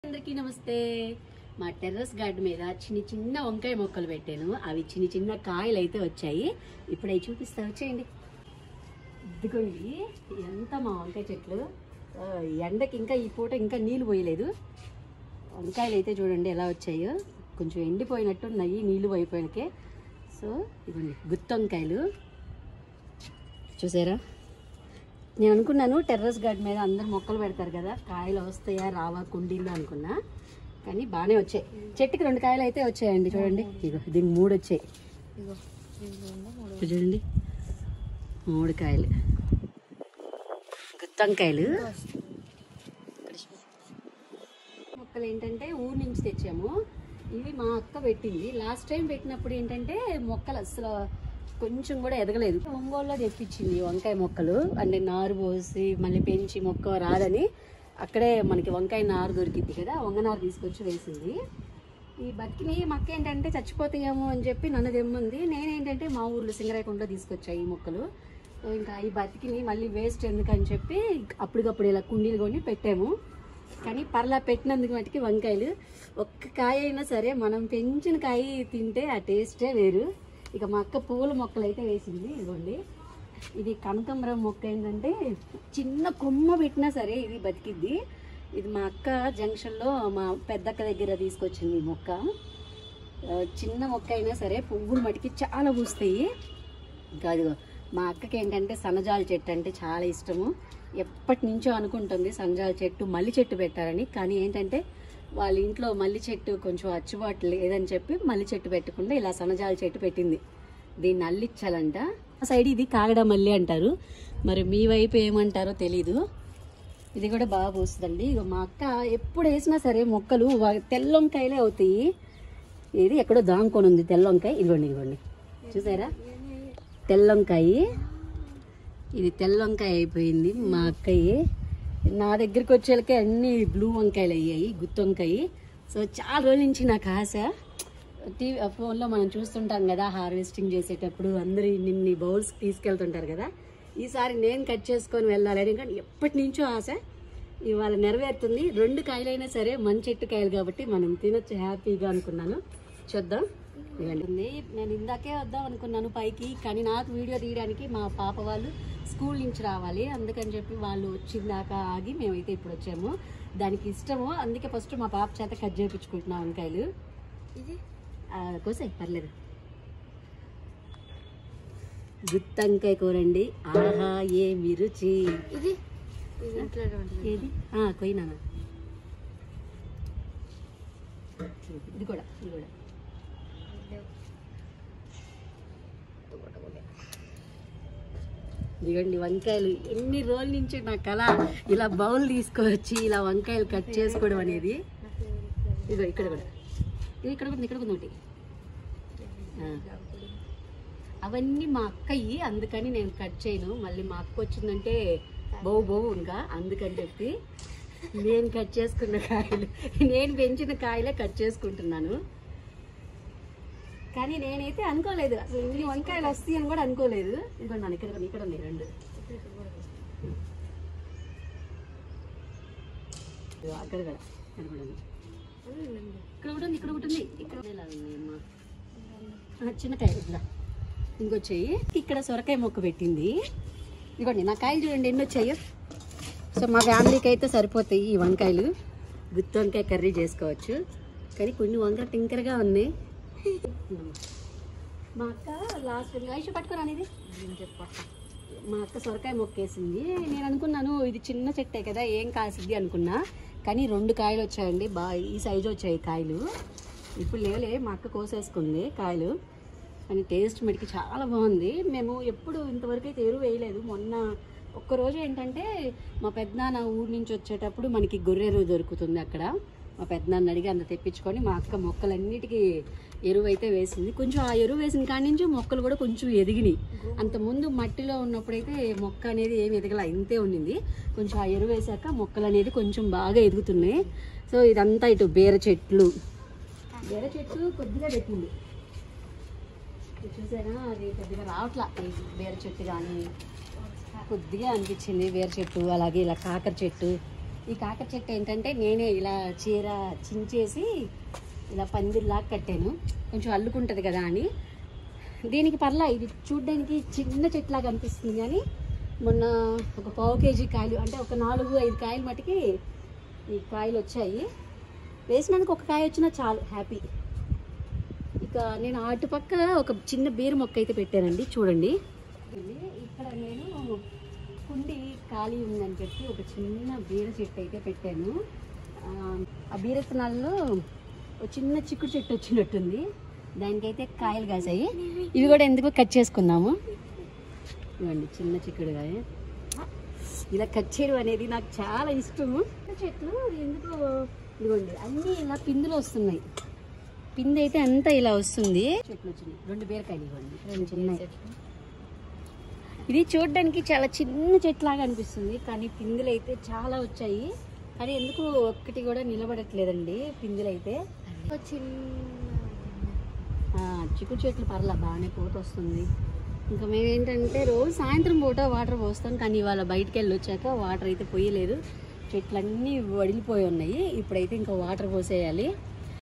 అందరికీ నమస్తే మా టెర్రస్ గార్డెన్ మీద చిన్న చిన్న వంకాయ మొక్కలు పెట్టాను అవి చిన్న చిన్న కాయలు అయితే వచ్చాయి ఇప్పుడు అవి చూపిస్తా వచ్చేయండి ఇదిగోండి ఎంత మా వంకాయ చెట్లు ఆ, ఎండకి ఇంకా ఈ పూట ఇంకా నీళ్ళు పోయలేదు వంకాయలు అయితే చూడండి ఎలా వచ్చాయో కొంచెం ఎండిపోయినట్టు ఉన్నాయి నీళ్ళు పోయిపోయినకే సో ఇదిగోండి గుత్తి వంకాయలు చూసారా నేను అనుకున్నాను టెర్రస్ గార్డెన్ మీద అందరు మొక్కలు పెడతారు కదా కాయలు వస్తాయా రావా కుండీల్లో అనుకున్నా కానీ బాగానే వచ్చాయి చెట్టుకి రెండు కాయలు అయితే వచ్చాయండి చూడండి ఇగో దీనికి మూడు వచ్చాయి ఇక్కడ చూడండి మూడు కాయలు గుత్తంకాయలు మొక్కలు ఏంటంటే ఊరు నుంచి తెచ్చాము ఇవి మా అక్క పెట్టింది లాస్ట్ టైం పెట్టినప్పుడు ఏంటంటే మొక్కలు అసలు కొంచెం కూడా ఎదగలేదు ఒంగోలులో తెప్పించింది ఈ వంకాయ మొక్కలు అంటే నారు పోసి మళ్ళీ పెంచి మొక్క రాదని అక్కడే మనకి వంకాయ నారు దొరికింది కదా వంగనారు తీసుకొచ్చి వేసింది ఈ బతికిని మక్క ఏంటంటే చచ్చిపోతాయేమో అని చెప్పి నన్ను తెమ్మంది నేనేంటంటే మా ఊర్లో సింగరాయకుండా తీసుకొచ్చాయి ఈ మొక్కలు సో ఇంకా ఈ బతికిని మళ్ళీ వేస్ట్ ఎందుకని చెప్పి అప్పటికప్పుడు ఇలా కుండీలు కొని పెట్టాము కానీ పర్లా పెట్టినందుకు మటుకి వంకాయలు ఒక్క కాయ అయినా సరే మనం పెంచిన కాయ తింటే ఆ టేస్టే వేరు ఇక మా అక్క పూల మొక్కలు అయితే వేసింది ఇదిగోండి ఇది కనకాంబరం మొక్క ఏంటంటే చిన్న కొమ్మ పెట్టినా సరే ఇది బతికిద్ది ఇది మా అక్క జంక్షన్లో మా పెద్దక్క దగ్గర తీసుకొచ్చింది ఈ మొక్క ఆ, చిన్న మొక్క అయినా సరే పువ్వులు మటుకి చాలా పూస్తాయి ఇంకా అదిగో మా అక్కకి ఏంటంటే సన్నజాల చెట్టు అంటే చాలా ఇష్టము ఎప్పటి నుంచో అనుకుంటుంది సన్నజాల చెట్టు మల్లి చెట్టు పెట్టాలని కానీ ఏంటంటే వాళ్ళ ఇంట్లో మల్లి చెట్టు కొంచెం అచ్చుబాటు లేదని చెప్పి మల్లి చెట్టు పెట్టకుండా ఇలా సన్నజాల చెట్టు పెట్టింది దీన్ని అల్లిచ్చాలంట ఆ సైడ్ ఇది కాగడ మల్లి అంటారు మరి మీ వైపు ఏమంటారో తెలీదు ఇది కూడా బాగా పూస్తుందండి ఇక మా అక్క ఎప్పుడు వేసినా సరే మొక్కలు వా- తెల్ల వంకాయలే అవుతాయి ఇది ఎక్కడో దాంకొని ఉంది తెల్ల వంకాయ ఇదిగోండి ఇదిగోండి చూసారా తెల్ల వంకాయ ఇది తెల్ల వంకాయ అయిపోయింది మా అక్కయ్య నా దగ్గరికి వచ్చేళ్ళకే అన్ని బ్లూ వంకాయలు అయ్యాయి గుత్తి వంకాయ సో చాలా రోజుల నుంచి నాకు ఆశ టీవీ ఫోన్లో మనం చూస్తుంటాం కదా హార్వెస్టింగ్ చేసేటప్పుడు అందరూ నిన్ని బౌల్స్ తీసుకెళ్తుంటారు కదా ఈసారి నేను కట్ చేసుకొని వెళ్ళాలని కానీ ఎప్పటి నుంచో ఆశ ఇవాళ నెరవేరుతుంది రెండు కాయలైనా సరే మన చెట్టు కాయలు కాబట్టి మనం తినొచ్చు హ్యాపీగా అనుకున్నాను చూద్దాం ఇవ్వండి నేను ఇందాకే వద్దాం అనుకున్నాను పైకి కానీ నాకు వీడియో తీయడానికి మా పాప వాళ్ళు స్కూల్ నుంచి రావాలి అందుకని చెప్పి వాళ్ళు వచ్చిందాక ఆగి మేమైతే ఇప్పుడు వచ్చాము దానికి ఇష్టము అందుకే ఫస్ట్ మా పాప చేత కట్ చేయించుకుంటున్నాం వంకాయలు ఇది కోసే పర్లేదు గుత్తంకాయ కూరండి ఆహా ఏమి రుచి ఇది ఇది ఇంట్లోనే ఉంటుంది ఏది ఆ, కొయ్యినా ఇది కూడా ఇది కూడా ఇదిగోండి వంకాయలు ఎన్ని రోజుల నుంచి నా కళ ఇలా బౌల్ తీసుకొచ్చి ఇలా వంకాయలు కట్ చేసుకోవడం అనేది ఇదిగో ఇక్కడ కూడా ఇది ఇక్కడ కూడా ఇక్కడ కూడా ఒకటి ఆ. అవన్నీ మా అక్కయ్యి అందుకని నేను కట్ చేయను మళ్ళీ మా అక్క వచ్చిందంటే బౌ బౌ ఇంకా అందుకని చెప్పి నేను కట్ చేసుకున్న కాయలు నేను పెంచిన కాయలే కట్ చేసుకుంటున్నాను కానీ నేనైతే అనుకోలేదు అసలు ఇన్ని వంకాయలు వస్తాయి అని కూడా అనుకోలేదు ఇదిగో నన్ను ఇక్కడ ఉన్నాయి, ఇక్కడ ఉన్నాయి రెండు ఇదిగో అక్కడ కూడా అక్కడ కూడా ఉంది. ఇక్కడ కూడా ఉంది ఇక్కడ ఒకటి ఉంది ఇక్కడ ఇలా ఉన్నాయమ్మా ఆ, చిన్న కాయ ఇట్లా ఇంకొచ్చాయి ఇక్కడ సొరకాయ మొక్క పెట్టింది ఇదిగోండి నా కాయలు చూడండి ఎన్ని వచ్చాయో సో మా ఫ్యామిలీకి అయితే సరిపోతాయి ఈ వంకాయలు గుత్తి వంకాయ కర్రీ చేసుకోవచ్చు కానీ కొన్ని వంకాయ టింకరగా ఉన్నాయి మా అక్క లాస్ట్ ఐష పట్టుకురా ఇది మా అక్క సొరకాయ మొక్కేసింది నేను అనుకున్నాను ఇది చిన్న చెట్టే కదా ఏం కాసిద్ది అనుకున్నా కానీ రెండు కాయలు వచ్చాయండి బాగా ఈ సైజు వచ్చాయి కాయలు ఇప్పుడు లేవలే మా అక్క కోసేసుకుంది కాయలు కానీ టేస్ట్ మటుకి చాలా బాగుంది మేము ఎప్పుడు ఇంతవరకు అయితే ఎరువు వేయలేదు మొన్న ఒక్కరోజు ఏంటంటే మా పెద్దనాన్న ఊరు నుంచి వచ్చేటప్పుడు మనకి గొర్రెరు దొరుకుతుంది అక్కడ మా పెద్దనాన్న అడిగి అంత తెప్పించుకొని మా అక్క మొక్కలన్నిటికీ ఎరువు అయితే వేసింది కొంచెం ఆ ఎరువు వేసిన కాడి నుంచి మొక్కలు కూడా కొంచెం ఎదిగినాయి అంత ముందు మట్టిలో ఉన్నప్పుడైతే మొక్క అనేది ఏమి ఎదగల ఇంతే ఉండింది కొంచెం ఆ ఎరువు వేసాక మొక్కలు అనేది కొంచెం బాగా ఎదుగుతున్నాయి సో ఇదంతా ఇటు బీర చెట్లు బీర చెట్టు కొద్దిగా పెట్టింది ఇది చూసారా అది పెద్దగా రావట్లా ఈ బీర చెట్టు కానీ కొద్దిగా అనిపించింది బీర చెట్టు అలాగే ఇలా కాకర చెట్టు ఈ కాకర చెట్టు ఏంటంటే నేనే ఇలా చీర చించేసి ఇలా పందిరిలాగా కట్టాను కొంచెం అల్లుకుంటుంది కదా అని దీనికి పర్లా ఇది చూడ్డానికి చిన్న చెట్టులాగా అనిపిస్తుంది కానీ మొన్న ఒక పావు కేజీ కాయలు అంటే ఒక నాలుగు ఐదు కాయలు మటుకి ఈ కాయలు వచ్చాయి వేసినందుకు ఒక కాయ వచ్చినా చాలు హ్యాపీ ఇక నేను అటుపక్క ఒక చిన్న బీర మొక్క అయితే పెట్టానండి చూడండి ఇక్కడ నేను కుండి ఖాళీ ఉందని చెప్పి ఒక చిన్న బీర చెట్టు అయితే పెట్టాను ఆ, ఆ బీర విత్తనాల్లో ఒక చిన్న చిక్కుడు చెట్టు వచ్చినట్టుంది దానికైతే కాయలు కాసాయి ఇవి కూడా ఎందుకో కట్ చేసుకుందాము ఇవ్వండి చిన్న చిక్కుడుగాయ ఇలా కట్ చేయడం అనేది నాకు చాలా ఇష్టము చెట్లు ఎందుకో ఇదిగోండి అన్నీ ఇలా పిందులు వస్తున్నాయి పిండి అయితే అంతా ఇలా వస్తుంది చెట్లు వచ్చినాయి రెండు బీరకాయలు ఇవ్వండి రెండు చిన్నవి ఇది చూడడానికి చాలా చిన్న చెట్లాగా అనిపిస్తుంది కానీ పిందులు అయితే చాలా వచ్చాయి కానీ ఎందుకు ఒక్కటి కూడా నిలబడట్లేదండి పిందులు అయితే ఒక చిన్న ఆ, చిక్కుడు చెట్లు పర్లా బాగానే పూత వస్తుంది ఇంకా మేమేంటంటే రోజు సాయంత్రం పూట వాటర్ పోస్తాం కానీ ఇవాళ బయటికి వెళ్ళి వచ్చాక వాటర్ అయితే పోయలేదు చెట్లన్నీ వడిలిపోయి ఉన్నాయి ఇప్పుడైతే ఇంకా వాటర్ పోసేయాలి